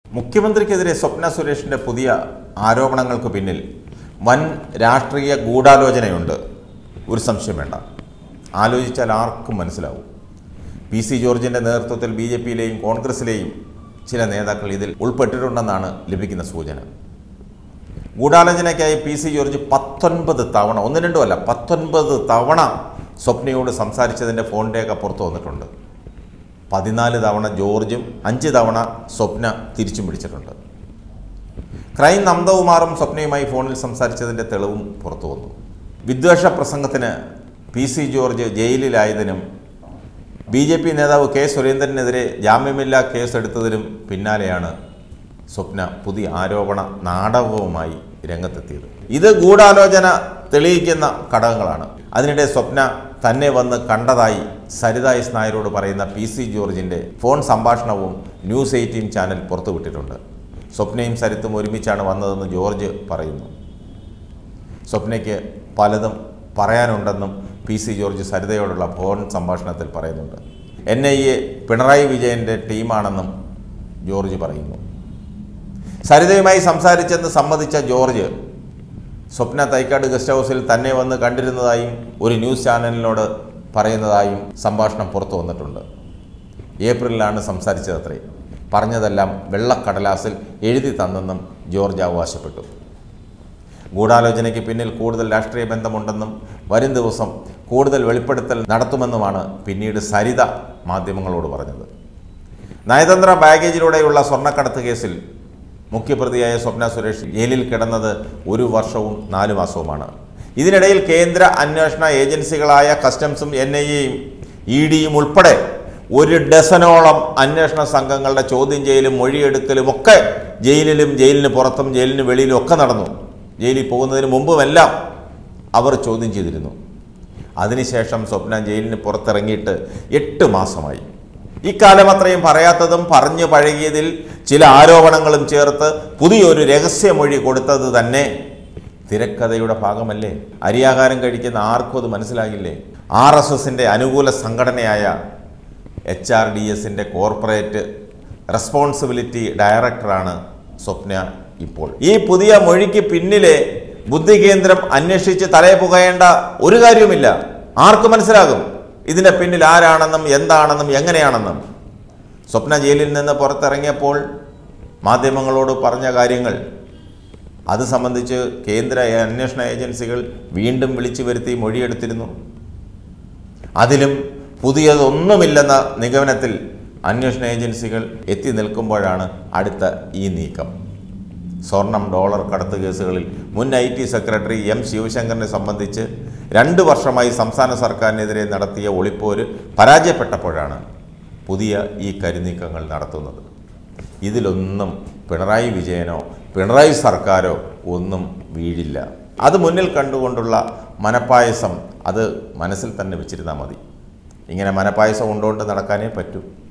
മുഖ്യമന്ത്രിക്കെതിരെ സ്വപ്ന സുരേഷിന്റെ പുതിയ ആരോപണങ്ങൾക്ക് പിന്നിൽ വൻ രാഷ്ട്രീയ ഗൂഢാലോചനയുണ്ട് ഒരു സംശയം വേണ്ട ആലോചിച്ചാൽ ആർക്കും മനസ്സിലാവും പി സി ജോർജിൻ്റെ നേതൃത്വത്തിൽ ബി ജെ പിയിലെയും കോൺഗ്രസിലെയും ചില നേതാക്കൾ ഇതിൽ ഉൾപ്പെട്ടിട്ടുണ്ടെന്നാണ് ലഭിക്കുന്ന സൂചന ഗൂഢാലോചനയ്ക്കായി പി സി ജോർജ് പത്തൊൻപത് തവണ ഒന്ന് രണ്ടും അല്ല പത്തൊൻപത് തവണ സ്വപ്നയോട് സംസാരിച്ചതിൻ്റെ ഫോൺ രേഖ പുറത്തു വന്നിട്ടുണ്ട് പതിനാല് തവണ ജോർജും അഞ്ച് തവണ സ്വപ്ന തിരിച്ചും പിടിച്ചിട്ടുണ്ട് ക്രൈം നന്ദകുമാറും സ്വപ്നയുമായി ഫോണിൽ സംസാരിച്ചതിൻ്റെ തെളിവും പുറത്തു വന്നു വിദ്വേഷ പ്രസംഗത്തിന് പി സി ജോർജ് ജയിലിലായതിനും ബി ജെ പി നേതാവ് കെ സുരേന്ദ്രനെതിരെ ജാമ്യമില്ലാ കേസെടുത്തതിനും പിന്നാലെയാണ് സ്വപ്ന പുതിയ ആരോപണ നാടകവുമായി രംഗത്തെത്തിയത് ഇത് ഗൂഢാലോചന തെളിയിക്കുന്ന ഘടകങ്ങളാണ് അതിനിടെ സ്വപ്ന തന്നെ വന്ന് കണ്ടതായി സരിത എസ് നായരോട് പറയുന്ന പി സി ജോർജിൻ്റെ ഫോൺ സംഭാഷണവും ന്യൂസ് എയ്റ്റീൻ ചാനൽ പുറത്തുവിട്ടിട്ടുണ്ട് സ്വപ്നയും സരിത്തും ഒരുമിച്ചാണ് വന്നതെന്ന് ജോർജ് പറയുന്നു സ്വപ്നയ്ക്ക് പലതും പറയാനുണ്ടെന്നും പി സി ജോർജ് സരിതയോടുള്ള ഫോൺ സംഭാഷണത്തിൽ പറയുന്നുണ്ട് എൻ ഐ എ പിണറായി വിജയൻ്റെ ടീമാണെന്നും ജോർജ് പറയുന്നു സരിതയുമായി സംസാരിച്ചെന്ന് സമ്മതിച്ച ജോർജ് സ്വപ്ന തൈക്കാട് ഗസ്റ്റ് ഹൗസിൽ തന്നെ വന്ന് കണ്ടിരുന്നതായും ഒരു ന്യൂസ് ചാനലിനോട് പറയുന്നതായും സംഭാഷണം പുറത്തു വന്നിട്ടുണ്ട് ഏപ്രിലിലാണ് സംസാരിച്ചതത്രേ പറഞ്ഞതെല്ലാം വെള്ളക്കടലാസിൽ എഴുതി തന്നെന്നും ജോർജ് അവകാശപ്പെട്ടു ഗൂഢാലോചനയ്ക്ക് പിന്നിൽ കൂടുതൽ രാഷ്ട്രീയ ബന്ധമുണ്ടെന്നും വരും ദിവസം കൂടുതൽ വെളിപ്പെടുത്തൽ നടത്തുമെന്നുമാണ് പിന്നീട് സരിത മാധ്യമങ്ങളോട് പറഞ്ഞത് നയതന്ത്ര ബാഗേജിലൂടെയുള്ള സ്വർണ്ണക്കടത്ത് കേസിൽ മുഖ്യപ്രതിയായ സ്വപ്ന സുരേഷ് ജയിലിൽ കിടന്നത് ഒരു വർഷവും നാലു മാസവുമാണ് ഇതിനിടയിൽ കേന്ദ്ര അന്വേഷണ ഏജൻസികളായ കസ്റ്റംസും എൻ ഐ എയും ഇ ഡിയും ഉൾപ്പെടെ ഒരു ഡസനോളം അന്വേഷണ സംഘങ്ങളുടെ ചോദ്യം ചെയ്യലും മൊഴിയെടുക്കലും ഒക്കെ ജയിലിലും ജയിലിന് പുറത്തും ജയിലിന് വെളിയിലും ഒക്കെ നടന്നു ജയിലിൽ പോകുന്നതിന് മുമ്പുമെല്ലാം അവർ ചോദ്യം ചെയ്തിരുന്നു അതിനുശേഷം സ്വപ്ന ജയിലിന് പുറത്തിറങ്ങിയിട്ട് എട്ട് മാസമായി ഇക്കാലം അത്രയും പറയാത്തതും പറഞ്ഞു പഴകിയതിൽ ചില ആരോപണങ്ങളും ചേർത്ത് പുതിയൊരു രഹസ്യമൊഴി കൊടുത്തത് തന്നെ തിരക്കഥയുടെ ഭാഗമല്ലേ അരിയാഹാരം കഴിക്കുന്ന ആർക്കും അത് മനസ്സിലാകില്ലേ ആർ എസ് എസിൻ്റെ അനുകൂല സംഘടനയായ എച്ച് ആർ ഡി എസിൻ്റെ കോർപ്പറേറ്റ് റെസ്പോൺസിബിലിറ്റി ഡയറക്ടറാണ് സ്വപ്ന ഇപ്പോൾ ഈ പുതിയ മൊഴിക്ക് പിന്നിലെ ബുദ്ധികേന്ദ്രം അന്വേഷിച്ച് തലയെ പുകയേണ്ട ഒരു കാര്യവുമില്ല ആർക്ക് മനസ്സിലാകും ഇതിൻ്റെ പിന്നിൽ ആരാണെന്നും എന്താണെന്നും എങ്ങനെയാണെന്നും സ്വപ്ന ജയിലിൽ നിന്ന് പുറത്തിറങ്ങിയപ്പോൾ മാധ്യമങ്ങളോട് പറഞ്ഞ കാര്യങ്ങൾ അത് സംബന്ധിച്ച് കേന്ദ്ര അന്വേഷണ ഏജൻസികൾ വീണ്ടും വിളിച്ചു വരുത്തി മൊഴിയെടുത്തിരുന്നു അതിലും പുതിയതൊന്നുമില്ലെന്ന നിഗമനത്തിൽ അന്വേഷണ ഏജൻസികൾ എത്തി നിൽക്കുമ്പോഴാണ് അടുത്ത ഈ നീക്കം സ്വർണം ഡോളർ കടത്ത് കേസുകളിൽ മുൻ ഐ ടി സെക്രട്ടറി എം ശിവശങ്കറിനെ സംബന്ധിച്ച് രണ്ട് വർഷമായി സംസ്ഥാന സർക്കാരിനെതിരെ നടത്തിയ ഒളിപ്പോര് പരാജയപ്പെട്ടപ്പോഴാണ് പുതിയ ഈ കരുനീക്കങ്ങൾ നടത്തുന്നത് ഇതിലൊന്നും പിണറായി വിജയനോ പിണറായി സർക്കാരോ ഒന്നും വീഴില്ല അത് മുന്നിൽ കണ്ടുകൊണ്ടുള്ള മനപ്പായസം അത് മനസ്സിൽ തന്നെ വെച്ചിരുന്നാൽ മതി ഇങ്ങനെ മനപ്പായസം കൊണ്ടുകൊണ്ട് നടക്കാനേ പറ്റൂ